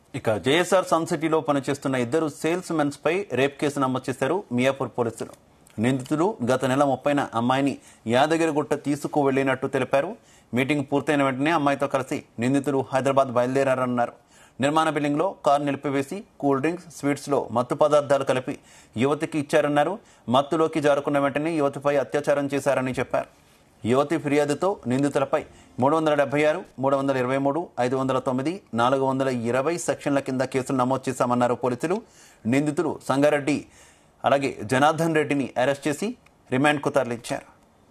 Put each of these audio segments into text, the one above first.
ఇక JSR sun సిటీలో పనిచేస్తున్న ఇద్దరు సేల్స్ మెన్స్ పై రేప్ కేసు నమోదు చేశారు మియాపూర్ పోలీసులు నిందితుడు గత నెల ముప్పైన అమ్మాయిని యాదగిరిగుట్ట తీసుకువెళ్లినట్టు తెలిపారు మీటింగ్ పూర్తయిన వెంటనే అమ్మాయితో కలిసి నిందితుడు హైదరాబాద్ బయలుదేరారన్నారు నిర్మాణ బిల్డింగ్లో కారు నిలిపివేసి కూల్ డ్రింక్స్ స్వీట్స్లో మత్తు పదార్థాలు కలిపి యువతికి ఇచ్చారన్నారు మత్తులోకి జారుకున్న వెంటనే యువతిపై అత్యాచారం చేశారని చెప్పారు యువతి ఫిర్యాదుతో నిందితులపై మూడు వందల డెబ్బై ఆరు మూడు వందల ఇరవై మూడు ఐదు వందల తొమ్మిది నాలుగు వందల ఇరవై సెక్షన్ల కింద కేసులు నమోదు చేశామన్నారు పోలీసులు నిందితులు సంగారెడ్డి అలాగే జనార్దన్ రెడ్డిని అరెస్ట్ చేసి రిమాండ్కు తరలించారు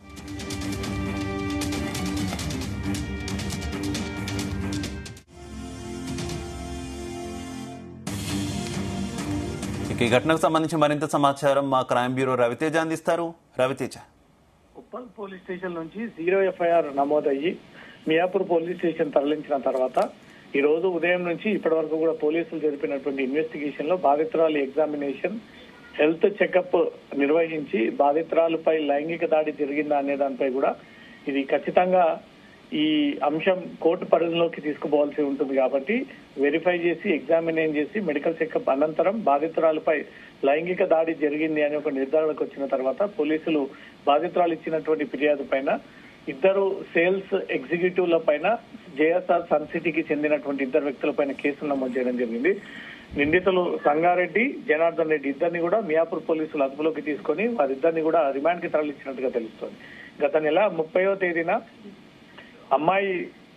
ఇక ఈ ఘటనకు సంబంధించి మరింత సమాచారం మా క్రైమ్ బ్యూరో రవితేజ అందిస్తారు రవితేజ ఉప్పల్ పోలీస్ స్టేషన్ నుంచి జీరో ఎఫ్ఐఆర్ నమోదయ్యి మియాపూర్ పోలీస్ స్టేషన్ తరలించిన తర్వాత ఈ రోజు ఉదయం నుంచి ఇప్పటి వరకు కూడా పోలీసులు జరిపినటువంటి ఇన్వెస్టిగేషన్ లో బాధితురాలు ఎగ్జామినేషన్ హెల్త్ చెకప్ నిర్వహించి బాధితురాలుపై లైంగిక దాడి జరిగిందా అనే దానిపై కూడా ఇది ఖచ్చితంగా ఈ అంశం కోర్టు పరిధిలోకి తీసుకుపోవాల్సి ఉంటుంది కాబట్టి వెరిఫై చేసి ఎగ్జామినేషన్ చేసి మెడికల్ చెకప్ అనంతరం బాధితురాలపై లైంగిక దాడి జరిగింది అని ఒక నిర్ధారణకు వచ్చిన తర్వాత పోలీసులు బాధితురాలు ఇచ్చినటువంటి ఫిర్యాదు పైన ఇద్దరు సేల్స్ ఎగ్జిక్యూటివ్ల పైన జేఎస్ఆర్ సన్ సిటీకి చెందినటువంటి ఇద్దరు వ్యక్తుల పైన కేసులు నమోదు చేయడం జరిగింది నిందితులు సంగారెడ్డి జనార్దన్ రెడ్డి ఇద్దరిని కూడా మియాపూర్ పోలీసులు అదుపులోకి తీసుకొని వారిద్దరిని కూడా రిమాండ్ కి తరలించినట్టుగా తెలుస్తోంది గత నెల ముప్పయో తేదీన అమ్మాయి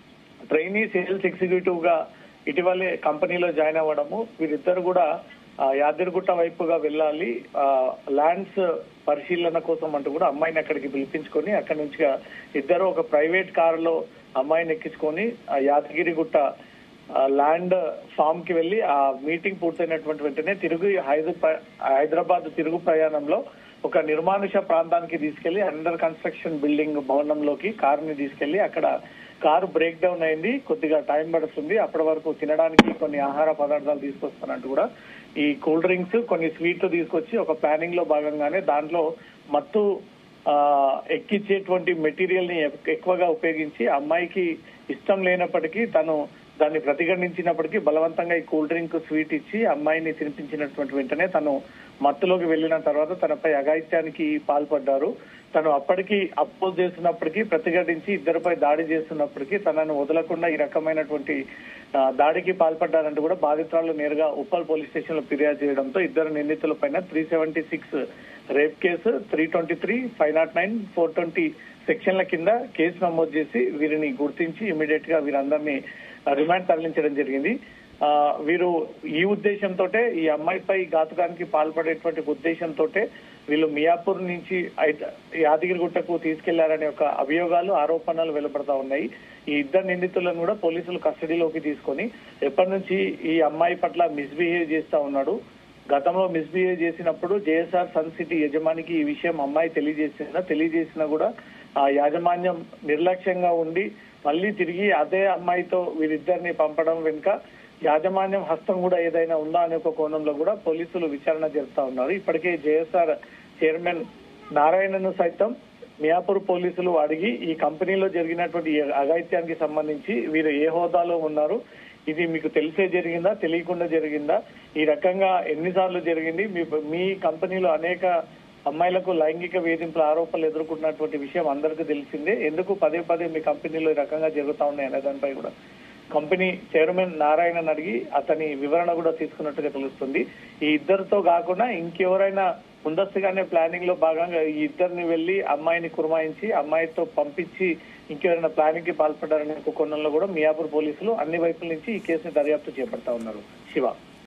ట్రైనీ సేల్స్ ఎగ్జిక్యూటివ్ గా ఇటీవలే కంపెనీలో జాయిన్ అవ్వడము వీరిద్దరు కూడా ఆ, యాదగిరిగుట్ట వైపుగా వెళ్ళాలి ఆ, ల్యాండ్స్ పరిశీలన కోసం అంటూ కూడా అమ్మాయిని అక్కడికి పిలిపించుకొని అక్కడి నుంచి ఇద్దరు ఒక ప్రైవేట్ కారులో అమ్మాయిని ఎక్కించుకొని ఆ యాదగిరిగుట్ట ఆ, ల్యాండ్ ఫామ్ కి వెళ్లి ఆ మీటింగ్ పూర్తయినటువంటి వెంటనే తిరుగు హైదరాబాద్ హైదరాబాద్ తిరుగు ప్రయాణంలో ఒక నిర్మానుష ప్రాంతానికి తీసుకెళ్లి అండర్ కన్స్ట్రక్షన్ బిల్డింగ్ భవనంలోకి కారుని తీసుకెళ్లి అక్కడ కారు బ్రేక్ డౌన్ అయింది కొద్దిగా టైం పడుతుంది అప్పటి వరకు తినడానికి కొన్ని ఆహార పదార్థాలు తీసుకొస్తానంటూ కూడా ఈ కూల్ డ్రింక్స్ కొన్ని స్వీట్లు తీసుకొచ్చి ఒక ప్లానింగ్ లో భాగంగానే దాంట్లో మత్తు ఆ, ఎక్కించేటువంటి మెటీరియల్ ని ఎక్- ఎక్కువగా ఉపయోగించి అమ్మాయికి ఇష్టం లేనప్పటికీ తను దాన్ని ప్రతిఘటించినప్పటికీ బలవంతంగా ఈ కూల్ డ్రింక్ స్వీట్ ఇచ్చి అమ్మాయిని తినిపించినటువంటి వెంటనే తను మత్తులోకి వెళ్లిన తర్వాత తనపై అఘాయిత్యానికి పాల్పడ్డారు తను అప్పటికి అపోజ్ చేస్తున్నప్పటికీ ప్రతిఘటించి ఇద్దరిపై దాడి చేస్తున్నప్పటికీ తనను వదలకుండా ఈ రకమైనటువంటి ఆ, దాడికి పాల్పడ్డారంటూ కూడా బాధితురాలు నేరుగా ఉప్పల్ పోలీస్ స్టేషన్ లో ఫిర్యాదు చేయడంతో ఇద్దరు నిందితుల పైన three seventy six rape case three twenty three five naught nine four twenty సెక్షన్ల కింద కేసు నమోదు చేసి వీరిని గుర్తించి ఇమీడియట్ గా వీరందరినీ రిమాండ్ తరలించడం జరిగింది ఆ, వీరు ఈ ఉద్దేశంతో ఈ అమ్మాయిపై ఘాతుకానికి పాల్పడేటువంటి ఉద్దేశంతో వీళ్ళు మియాపూర్ నుంచి ఐద- యాదగిరిగుట్టకు తీసుకెళ్లారనే ఒక అభియోగాలు ఆరోపణలు వెలువడతా ఉన్నాయి ఈ ఇద్దరు నిందితులను కూడా పోలీసులు కస్టడీలోకి తీసుకొని ఎప్పటి నుంచి ఈ అమ్మాయి పట్ల మిస్బిహేవ్ చేస్తా ఉన్నాడు గతంలో మిస్బిహేవ్ చేసినప్పుడు జేఎస్ఆర్ సన్ సిటీ యజమానికి ఈ విషయం అమ్మాయి తెలియజేసినా తెలియజేసినా కూడా ఆ యాజమాన్యం నిర్లక్ష్యంగా ఉండి మళ్ళీ తిరిగి అదే అమ్మాయితో వీరిద్దరిని పంపడం వెనుక యాజమాన్యం హస్తం కూడా ఏదైనా ఉందా అనే ఒక కోణంలో కూడా పోలీసులు విచారణ జరుపుతా ఉన్నారు ఇప్పటికే జేఎస్ఆర్ చైర్మన్ నారాయణను సైతం మియాపూర్ పోలీసులు అడిగి ఈ కంపెనీలో జరిగినటువంటి ఈ అఘాయిత్యానికి సంబంధించి వీరు ఏ హోదాలో ఉన్నారు ఇది మీకు తెలిసే జరిగిందా తెలియకుండా జరిగిందా ఈ రకంగా ఎన్నిసార్లు జరిగింది మీ మీ కంపెనీలో అనేక అమ్మాయిలకు లైంగిక వేధింపుల ఆరోపణలు ఎదుర్కొన్నటువంటి విషయం అందరికీ తెలిసిందే ఎందుకు పదే పదే మీ కంపెనీలో ఈ రకంగా జరుగుతా ఉన్నాయి అనే దానిపై కూడా కంపెనీ చైర్మన్ నారాయణన్ అడిగి అతని వివరణ కూడా తీసుకున్నట్టుగా తెలుస్తుంది ఈ ఇద్దరితో కాకుండా ఇంకెవరైనా ముందస్తుగానే ప్లానింగ్ లో భాగంగా ఈ ఇద్దరిని వెళ్లి అమ్మాయిని కుర్మాయించి అమ్మాయితో పంపించి ఇంకెవరైనా ప్లానింగ్ కి పాల్పడ్డారనే ఒక కోణంలో కూడా మియాపూర్ పోలీసులు అన్ని వైపుల నుంచి ఈ కేసుని దర్యాప్తు చేపడతా ఉన్నారు శివ